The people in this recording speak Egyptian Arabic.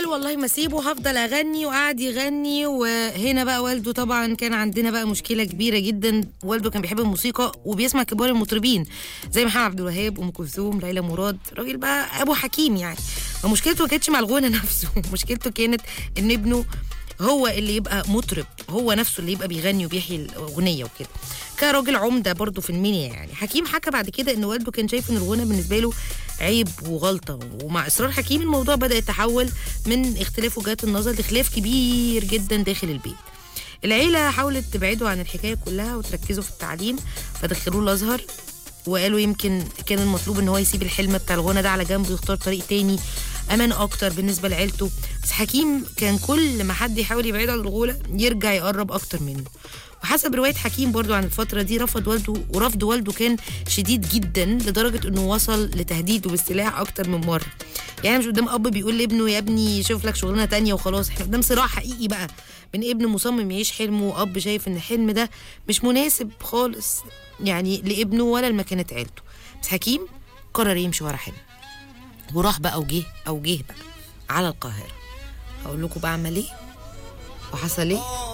قال والله ما اسيبه هفضل اغني وقعد يغني وهنا بقى والده طبعا كان عندنا بقى مشكله كبيره جدا والده كان بيحب الموسيقى وبيسمع كبار المطربين زي محمد عبد الوهاب ام كلثوم ليلى مراد راجل بقى ابو حكيم يعني فمشكلته ما كانتش مع الغنى نفسه مشكلته كانت ان ابنه هو اللي يبقى مطرب هو نفسه اللي يبقى بيغني وبيحيي الاغنيه وكده كان راجل عمده برضه في المنيا يعني حكيم حكى بعد كده ان والده كان شايف ان الغنى بالنسبه له عيب وغلطه ومع اصرار حكيم الموضوع بدا يتحول من اختلاف وجهات النظر لخلاف كبير جدا داخل البيت العيله حاولت تبعده عن الحكايه كلها وتركزوا في التعليم فدخلوه الازهر وقالوا يمكن كان المطلوب ان هو يسيب الحلم بتاع الغنى ده على جنب ويختار طريق تاني امان اكتر بالنسبه لعيلته بس حكيم كان كل ما حد يحاول يبعده عن الغنى يرجع يقرب اكتر منه وحسب روايه حكيم برضو عن الفتره دي رفض والده ورفض والده كان شديد جدا لدرجه انه وصل لتهديده بالسلاح اكتر من مره يعني مش قدام اب بيقول لابنه يا ابني شوف لك شغلانه تانية وخلاص احنا قدام صراع حقيقي بقى بين ابن مصمم يعيش حلمه واب شايف ان الحلم ده مش مناسب خالص يعني لابنه ولا لمكانه عيلته بس حكيم قرر يمشي ورا حلمه وراح بقى وجه او جه بقى على القاهره هقول لكم بقى عمل ايه وحصل ايه